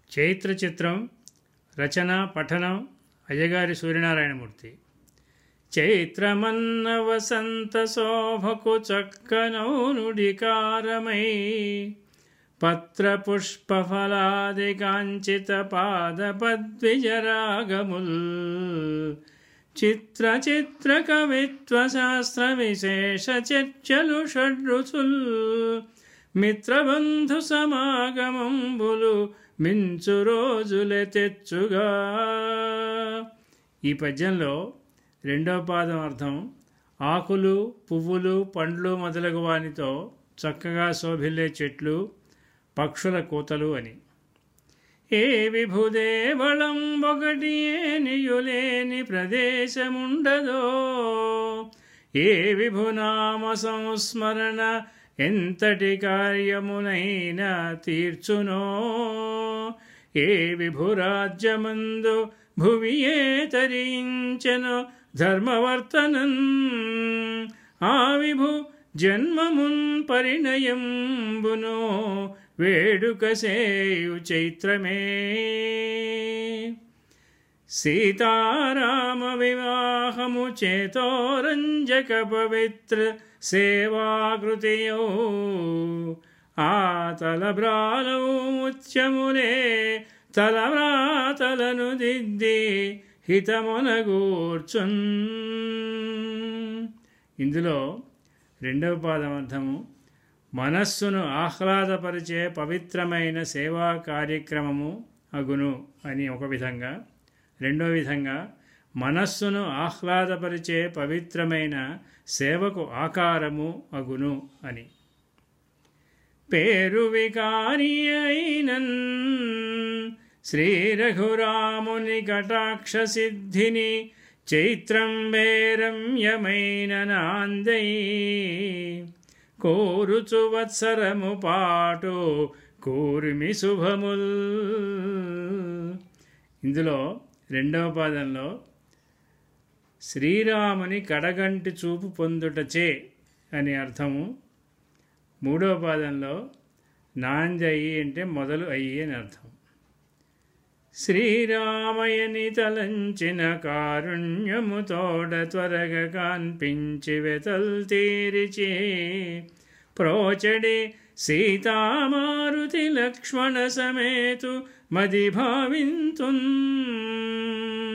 చైత్ర చిత్రం రచన పఠనం అయ్యగారి సూర్యనారాయణమూర్తి చైత్రమన్న వసంత శోభకు చక్కనౌనుడికారమై పత్రపుష్పఫలాది కాంచిత పాదపద్విజరాగముల్ చిత్ర చిత్ర కవిత్వ శాస్త్ర విశేష చర్చలు షడ్రుచుల్ మిత్రబంధు సమాగమంబులు మించు రోజులే తెచ్చుగా ఈ పద్యంలో రెండవ పాదం అర్థం ఆకులు పువ్వులు పండ్లు మొదలగు వానితో చక్కగా శోభిల్లే చెట్లు పక్షుల కూతలు అని ఏ విభుదేవళం ఒకటి ఏనియులేని ప్రదేశముండదో ఏ విభునామ సంస్మరణ ఎంతటి కార్యమునైనా తీర్చునో ఏ విభురాజ్యమందు భువియే తరించెను ధర్మవర్తనన్ ఆ విభు జన్మమున్ పరిణయంబును వేడుక సేయు చైత్రమే సీతారామ వివాహము చేతోరంజక పవిత్ర సేవాకృతియో ఆ తలబ్రాలవు ముత్యములే తలవ్రాతలను దిద్ది హితమునగూర్చున్ ఇందులో రెండవ పాదం అర్థము మనస్సును ఆహ్లాదపరిచే పవిత్రమైన సేవా కార్యక్రమము అగును అని ఒక విధంగా రెండో విధంగా మనస్సును ఆహ్లాదపరిచే పవిత్రమైన సేవకు ఆకారము అగును అని పేరు వికారి అయినన్ శ్రీ రఘురాముని కటాక్ష సిద్ధిని చైత్రం వేరమ్యమైన నాందై కోరుచు వత్సరము పాటు కూర్మి శుభముల్ ఇందులో రెండవ పాదంలో శ్రీరాముని కడగంటి చూపు పొందుటచే అని అర్థము మూడవ పాదంలో నాంది అయ్యి అంటే మొదలు అయ్యి అని అర్థం శ్రీరామయని తలంచిన కారుణ్యము తోడ త్వరగా కాన్పించి వెతల్ తీరిచి ప్రోచడి సీతామారుతి లక్ష్మణ సమేతు మది భావింతున్